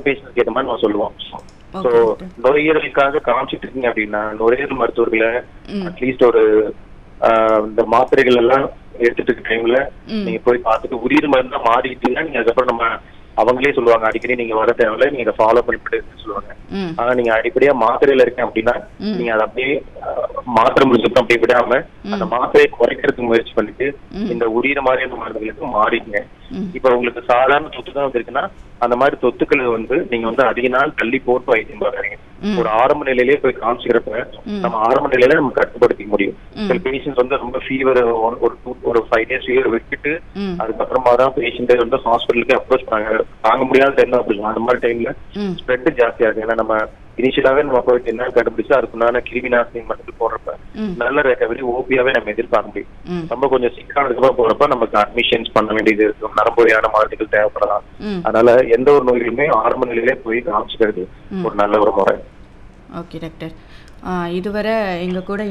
பேஷண்ட்க்கு ஏற்ற மாதிரி நம்ம சொல்லுவோம் ஸோ ஓகே டாக்டர் நுரையீரலுக்காக காமிச்சிட்டு இருக்கீங்க அப்படின்னா நுரையீரல் மருத்துவர்களை ம். அட்லீஸ்ட் ஒரு ஆஹ், இந்த மாத்திரைகள் எல்லாம் எடுத்துட்டு இருக்க டைம்ல ம். நீங்க போய் பார்த்துட்டு உயிர் மருந்தா மாறிட்டீங்கன்னா நீங்க அதுக்கப்புறம் நம்ம அவங்களே சொல்லுவாங்க அடிக்கடி நீங்க வர தேவையில்ல நீங்க ஃபாலோ பண்ணிட்டு இருக்குன்னு சொல்லுவாங்க ம் ஆனா நீங்க அடிப்படையா மாத்திரையில இருக்கேன் அப்படின்னா ம். நீங்க அதை அப்படியே ஆஹ், மாத்திரை முடிஞ்சப்பறம் அப்படியே விடாம அந்த மாத்திரையை குறைக்கிறதுக்கு முயற்சி பண்ணிட்டு ம். இந்த உயிர் மாதிரியான மருந்துகளுக்கு மாறிங்க ம் இப்ப உங்களுக்கு சாதாரண தொத்து தான் வந்திருக்குன்னா அந்த மாதிரி தொத்துக்களை வந்து நீங்க வந்து அதிக நாள் தள்ளி போட்டு வைத்தியம் பாக்குறீங்க ம். ஒரு ஆரம்ப நிலையிலேயே போய் காமிச்சுக்கிறப்ப ம். நம்ம ஆரம்ப நிலையில நம்ம கட்டுப்படுத்திக்க முடியும் ம். சில பேஷண்ட்ஸ் வந்து ரொம்ப ஃபீவர் ஒரு two- ஒரு ஃபைவ் டேஸ் ஃபீவர் விட்டுட்டு ம் அதுக்கப்புறமா தான் பேஷண்ட் வந்து ஹாஸ்பிட்டலுக்கு அப்ரோச் பண்ணாங்க தாங்க முடியாத டைம்ல அப்படி அந்த மாதிரி டைம்ல ம் ஸ்ப்ரெட் ஜாஸ்தியா இருக்கு ஏன்னா நம்ம இனிஷியலாவே நம்ம போயிட்டு என்ன கண்டுபிடிச்சு அதுக்குண்டான கிருமி நாசினி மருந்து போடுறப்ப ம் நல்ல ரெக்கவரி ஓபியாவே நம்ம எதிர்பார்க்க முடியும் ம் ரொம்ப கொஞ்சம் சிக்கானதுக்கு போறப்ப நமக்கு அட்மிஷன்ஸ் பண்ண வேண்டியது இருக்கும் நரம்புரியான மருந்துகள் தேவைப்படலாம் ம் அதனால எந்த ஒரு நோய்களுமே ஆரம்ப நிலையிலே போய் காமிச்சுக்கிறது ம். ஒரு நல்ல ஒரு முறை ஓகே டாக்டர் ஆ, இதுவரை எங்கள் கூட